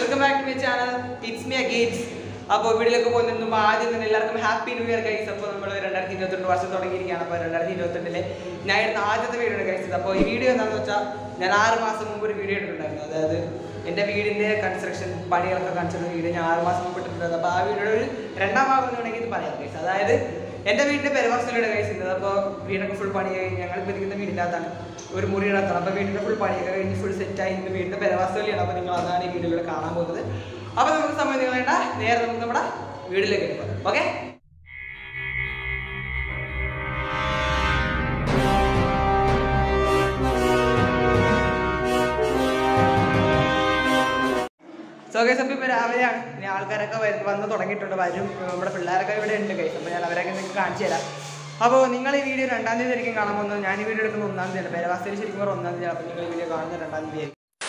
Welcome back to my channel it's me games അപ്പോൾ വീട്ടിലേക്ക് പോകുന്നതിന് മുമ്പ് ആദ്യം തന്നെ എല്ലാവർക്കും ഹാപ്പി ന്യൂ ഇയർ ഗൈസ് അപ്പോൾ നമ്മൾ രണ്ടായിരത്തി ഇരുപത്തിരണ്ട് വർഷം തുടങ്ങിയിരിക്കുകയാണ് അപ്പോൾ രണ്ടായിരത്തി ഇരുപത്തിരണ്ടിലെ ഞാൻ എടുത്ത ആദ്യത്തെ വീഡിയോ ആണ് കഴിച്ചത് അപ്പോൾ ഈ വീഡിയോ എന്താണെന്ന് വെച്ചാൽ ഞാൻ ആറ് മാസം മുമ്പ് ഒരു വീഡിയോ ഇട്ടിട്ടുണ്ടായിരുന്നു അതായത് എൻ്റെ വീടിൻ്റെ കൺസ്ട്രക്ഷൻ പണികളൊക്കെ കാണിച്ചിരുന്ന വീഡിയോ ഞാൻ ആറ് മാസം മുമ്പ് ഇട്ടിട്ടുണ്ടായിരുന്നു അപ്പോൾ ആ വീഡിയോയുടെ ഒരു രണ്ടാം ഭാഗം എന്ന് വേണമെങ്കിൽ ഇത് പറയാം ഗൈസ് അതായത് എൻ്റെ വീടിൻ്റെ പെരവാസത്തിലൂടെ കഴിച്ചിരുന്നത് അപ്പോൾ വീടൊക്കെ ഫുൾ പണി കഴിഞ്ഞ് ഞങ്ങൾ ഇപ്പോൾ ഇരിക്കുന്ന വീടിൻ്റെ അകത്താണ് ഒരു മുറിയിടത്താണ് അപ്പോൾ വീടിൻ്റെ ഫുൾ പണിയൊക്കെ കഴിഞ്ഞ് ഫുൾ സെറ്റായി ഇന്ന് വീടിൻ്റെ പെരവാസലിയാണ് അപ്പോൾ നിങ്ങൾ അതാണ് ഈ വീഡിയോയിലൂടെ കാണാൻ പോകുന്നത് അപ്പോൾ നമുക്ക് സമയം നിങ്ങൾ വേണ്ട നേരെ നമുക്ക് നമ്മുടെ വീട്ടിലേക്ക് പോകാം ഓക്കെ സോ ഗൈസ് അപ്പോൾ ഇപ്പോൾ രാവിലെയാണ് ഇനി ആൾക്കാരൊക്കെ വരും വന്ന് തുടങ്ങിയിട്ടുണ്ട് വരും നമ്മുടെ പിള്ളേരൊക്കെ ഇവിടെ ഉണ്ട് ഗൈസ് അപ്പോൾ ഞാൻ അവരൊക്കെ നിങ്ങൾക്ക് കാണിച്ചു തരാം അപ്പോൾ നിങ്ങൾ ഈ വീഡിയോ രണ്ടാം തീയതി ആയിരിക്കും കാണാൻ പോകുന്നത് ഞാൻ ഈ വീഡിയോ എടുക്കുന്നത് ഒന്നാം തീയതി പേരവാസത്തിൽ ശരിക്കും പറഞ്ഞാൽ ഒന്നാം തീയതി അപ്പോൾ നിങ്ങൾ ഈ വീഡിയോ കാണുന്നത് രണ്ടാം തീയതി ആയിരിക്കും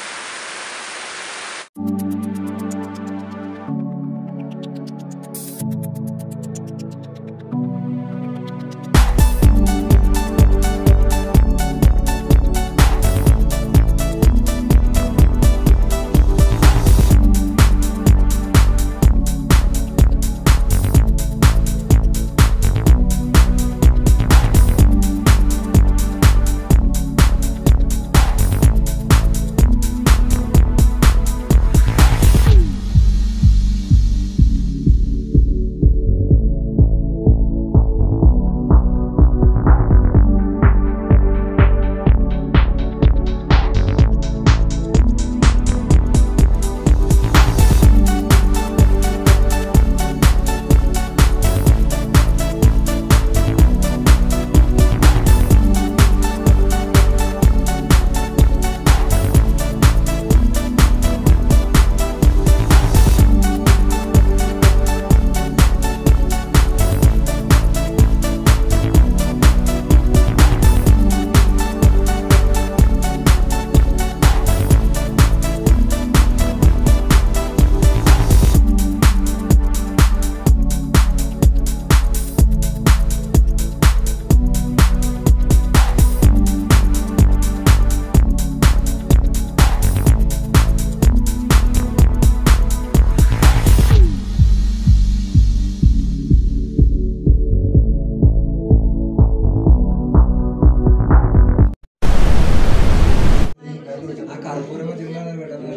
ആ കർപ്പൂരം വെച്ചിട്ടാണ്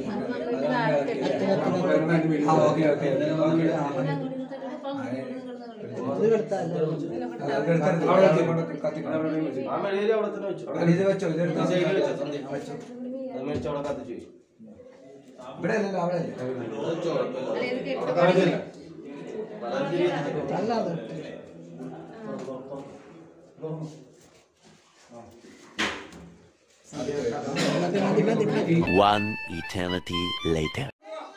ഇത് വെച്ചോ ഇത് എടുത്തോ. ഇവിടെ അല്ലല്ലോ അവിടെ One eternity later.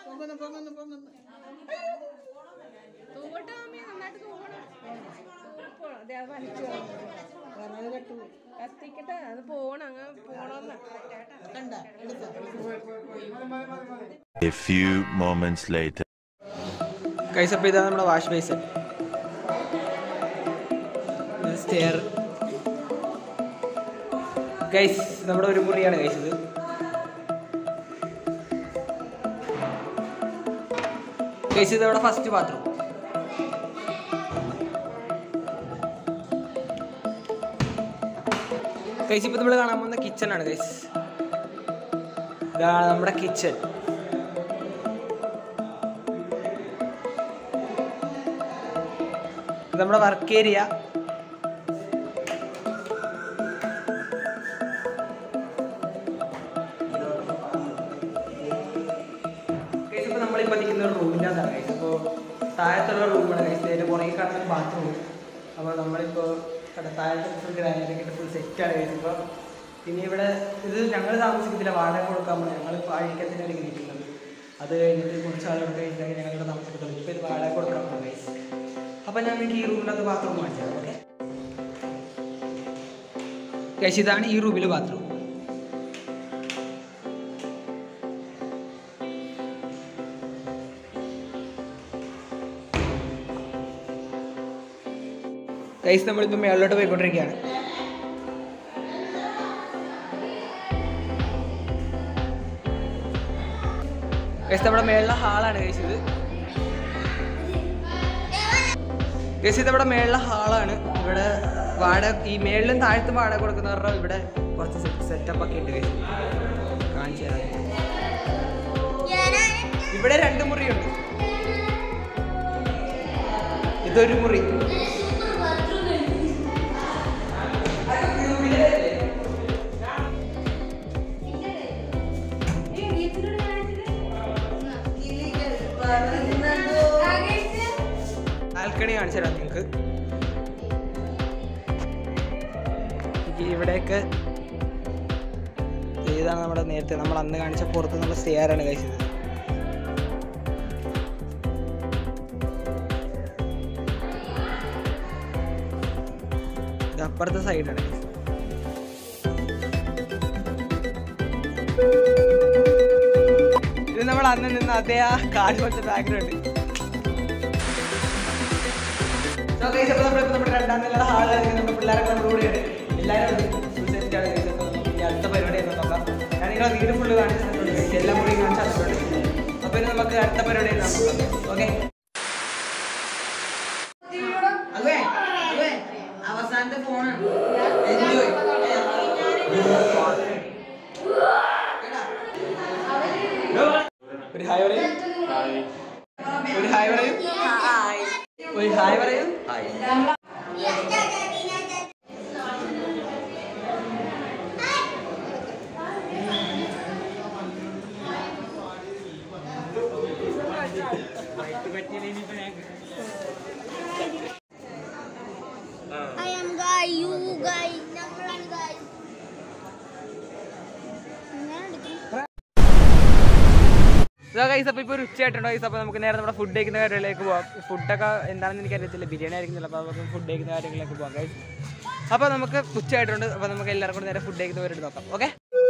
കത്തിക്കട്ടെ അത് പോണം അങ്ങ് പോണമെന്ന് A few moments later. Guys അപ്പോൾ ഇതാണ് നമ്മുടെ വാഷ് ബേസൻ സ്റ്റെയർ ഗൈസ് നമ്മുടെ ഒരു മുറിയാണ് ഗൈസ് ഇത് ഗൈസ് ഇത് നമ്മുടെ ഫസ്റ്റ് ബാത്റൂം ഗൈസ് ഇപ്പോൾ നമ്മൾ കാണാൻ പോകുന്ന കിച്ചൺ ആണ് ഗൈസ് ഇതാണ് നമ്മുടെ കിച്ചൺ ഇത് നമ്മുടെ വർക്ക് ഏരിയ ഇപ്പോൾ നമ്മളിപ്പോൾ നിൽക്കുന്ന ഒരു റൂമിൻ്റെ അകത്താണ് കഴിച്ചത് അപ്പോൾ താഴത്തുള്ള റൂമാണ് കഴിച്ചത് അതിൻ്റെ പുറകെ കാണുന്ന ബാത്റൂം അപ്പോൾ നമ്മളിപ്പോൾ കണ്ട താഴത്തെ ഫുൾ ഗ്രാനൈറ്റൊക്കെ ഫുൾ സെറ്റാണ് കഴിച്ചപ്പോൾ പിന്നെ ഇവിടെ ഇത് ഞങ്ങൾ താമസിക്കത്തില്ല വാടക കൊടുക്കാൻ പോകുന്നത് ഞങ്ങൾ പാഴിക്കത്തിനാണ് നിൽക്കുന്നത് അത് കഴിഞ്ഞിട്ട് കുറച്ച് ആളുകൾക്ക് കഴിഞ്ഞാൽ ഞങ്ങളിവിടെ താമസിക്കത്തുള്ളൂ ഇപ്പോൾ ഇത് വാടക കൊടുക്കാൻ പോകുന്നത് ഗൈസ് അപ്പം ഞാൻ നിങ്ങൾക്ക് ഈ റൂമിനകത്ത് ബാത്റൂം കാണിച്ചത് ഓക്കെ ഗൈസ് ഇതാണ് ഈ റൂമിൽ ബാത്റൂം ഗൈസ് നമ്മളിപ്പോൾ മേളിലോട്ട് പോയിക്കൊണ്ടിരിക്കുകയാണ് ഗൈസ് നമ്മുടെ മേളിലെ ഹാളാണ് ഗൈസ് ഇത് ഗൈസ് ഇത് നമ്മുടെ മേളിലെ ഹാളാണ് ഇവിടെ വാടക ഈ മേളിലും താഴത്തും വാടക കൊടുക്കുന്നവരുടെ ഇവിടെ കുറച്ച് സെറ്റപ്പ് ഒക്കെ ഉണ്ട് ഗൈസ് കാണിച്ചു തരാം ഇവിടെ രണ്ട് മുറിയുണ്ട് ഇതൊരു മുറി ബാൽക്കണി കാണിച്ചു തരാം നിങ്ങൾക്ക് ഇവിടെയൊക്കെ ഇതാണ് നമ്മുടെ നേരത്തെ നമ്മൾ അന്ന് കാണിച്ച പുറത്ത് നമ്മൾ സ്റ്റെയറാണ് കഴിച്ചത് ഇത് അപ്പുറത്തെ സൈഡാണ് ഇത് നമ്മൾ അന്ന് നിന്ന് അതേ ആ കാട് പോലത്തെ ബാക്ക്ഗ്രൗണ്ട് So guys, അപ്പോൾ നമ്മളിപ്പോൾ നമ്മുടെ രണ്ടാം നില ഹാളിലായിരിക്കും നമ്മുടെ പിള്ളേരൊക്കെ നമ്മുടെ കൂടെ ഉണ്ട് എല്ലാവരും ഫുൾ സെറ്റ് ആണ് guys. അപ്പോൾ നമുക്ക് ഇനി അടുത്ത പരിപാടി എന്ന് നോക്കാം ഞാൻ നിങ്ങളെ വീട് ഫുള്ള് കാണിച്ചു തന്നിട്ടുണ്ട് guys. എല്ലാ മുറിയും കാണിച്ചു തന്നിട്ടുണ്ട് അപ്പോൾ ഇനി നമുക്ക് അടുത്ത പരിപാടി നോക്കാം ഓക്കെ അവസാനത്തെ ഫോണാണ് എൻജോയ് ഒരു ഹായ് പറയൂ ഒരു ഹായ് പറയൂ ഒരു ഹായ് പറയൂ hi I am guy, you guy, ഞങ്ങളാണ് guy. ഞാൻ എടുക്കും. സോ ഗൈസ് അപ്പോൾ ഇപ്പോൾ ഒരു ഉച്ചയായിട്ടുണ്ടോ ഗൈസ് അപ്പോൾ നമുക്ക് നേരെ നമ്മുടെ ഫുഡ് കഴിക്കുന്ന കാര്യങ്ങളിലേക്ക് പോകാം ഫുഡൊക്കെ എന്താണെന്ന് എനിക്കറിയത്തില്ല ബിരിയാണി ആയിരിക്കും ചിലപ്പോൾ നമുക്ക് ഫുഡ് കഴിക്കുന്ന കാര്യങ്ങളിലേക്ക് പോകാം ഗൈസ് അപ്പോൾ നമുക്ക് ഉച്ചയായിട്ടുണ്ട് അപ്പോൾ നമുക്ക് എല്ലാവർക്കും കൂടി നേരെ ഫുഡ് കഴിക്കുന്നവരോട് നോക്കാം ഓക്കെ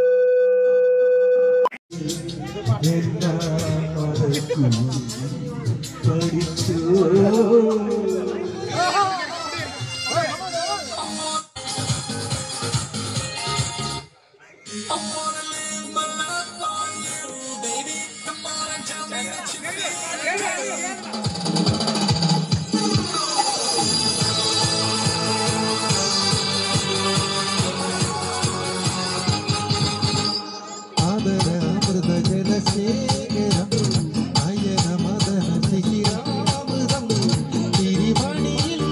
ആദരാമൃതജലശേഖരം അയനമദന ശിഖിരാമൃതം തിരുമണിയിൽ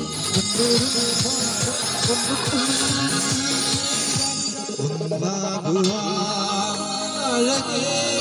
ഒന്നാകുവാഴകേ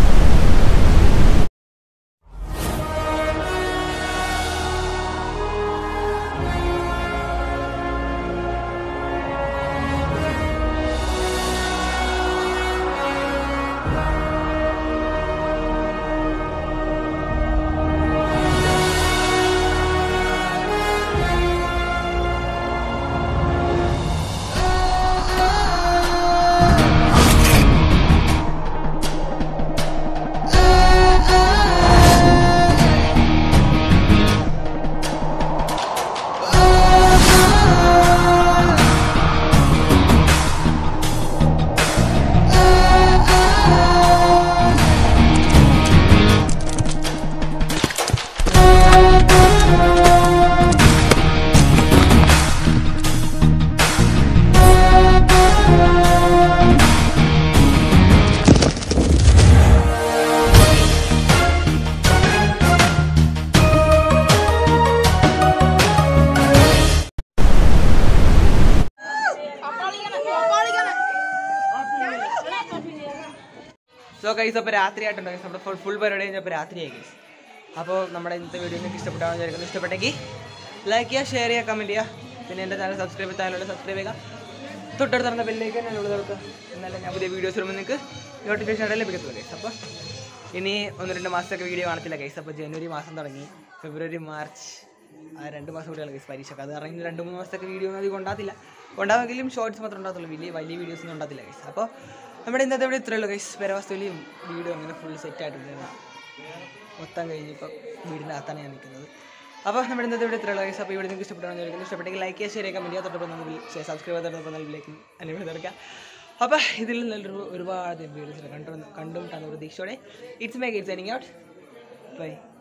സോ ഗൈസ് അപ്പോൾ രാത്രി ആയിട്ടുണ്ട് ഗൈസ് നമ്മുടെ ഫുൾ ഫുൾ പരിപാടി കഴിഞ്ഞപ്പോൾ രാത്രിയായി ഗൈസ് അപ്പോൾ നമ്മുടെ ഇന്നത്തെ വീഡിയോ നിങ്ങൾക്ക് ഇഷ്ടപ്പെട്ടാണെന്ന് വിചാരിക്കുന്നു ഇഷ്ടപ്പെട്ടെങ്കിൽ ലൈക്ക് ചെയ്യുക ഷെയർ ചെയ്യുക കമൻറ്റ് ചെയ്യുക പിന്നെ എൻ്റെ ചാനൽ സബ്സ്ക്രൈബ് ചാനലോട് സബ്സ്ക്രൈബ് ചെയ്യുക തൊട്ടടുത്ത് നടന്ന ബെല്ലേക്ക് തന്നെ ഉള്ളവർക്ക് എന്നാലും ഞാൻ പുതിയ വീഡിയോസ് വരുമ്പോൾ നിങ്ങൾക്ക് നോട്ടിഫിക്കേഷൻ ആയിട്ട് ലഭിക്കത്തുള്ളൂ ഗൈസ് അപ്പോൾ ഇനി ഒന്ന് രണ്ട് മാസത്തൊക്കെ വീഡിയോ കാണത്തില്ല ഗൈസ് അപ്പോൾ ജനുവരി മാസം തുടങ്ങി ഫെബ്രുവരി മാർച്ച് ആ രണ്ട് മാസം കൂടിയാണ് ഗൈസ് പരീക്ഷ അത് അറിഞ്ഞ് രണ്ട് മൂന്ന് മാസത്തൊക്കെ വീഡിയോ ഒന്നും അധികം ഉണ്ടാകത്തില്ല ഉണ്ടാവെങ്കിലും ഷോർട്സ് മാത്രമേ ഉണ്ടാകത്തുള്ളൂ വലിയ വലിയ വീഡിയോസ് ഒന്നും ഉണ്ടാകത്തില്ല ഗൈസ് അപ്പോൾ നമ്മുടെ ഇന്നത്തെ ഇവിടെ ഇത്രയേ ഉള്ളൂ ഗൈസ് പെരവസ്തുലിയും വീഡിയോ അങ്ങനെ ഫുൾ സെറ്റ് ആയിട്ടുണ്ട് മൊത്തം കഴിഞ്ഞ് ഇപ്പം വീടിൻ്റെ അകത്താണ് ഞാൻ നിൽക്കുന്നത് അപ്പോൾ നമ്മുടെ ഇന്നത്തെ ഇവിടെ ഇത്രയുള്ള ഗൈസ് അപ്പോൾ ഇവിടെ നിങ്ങൾക്ക് ഇഷ്ടപ്പെട്ടാണെന്ന് ചോദിക്കുന്നു ഇഷ്ടപ്പെട്ടെങ്കിൽ ലൈക്ക് ചെയ്യുക ഷെയർ ചെയ്യുക കമൻറ്റ് ചെയ്യുക തൊട്ടപ്പോൾ നമ്മൾ സബ്സ്ക്രൈബ് ചെയ്തപ്പോൾ നൽകിലേക്ക് അനുഭവം തീർക്കുക അപ്പോൾ ഇതിൽ നല്ലൊരു ഒരുപാട് വീഡിയോസ് കണ്ടു കണ്ടുമുട്ടാന്ന് പ്രതീക്ഷയോടെ it's me get signing out by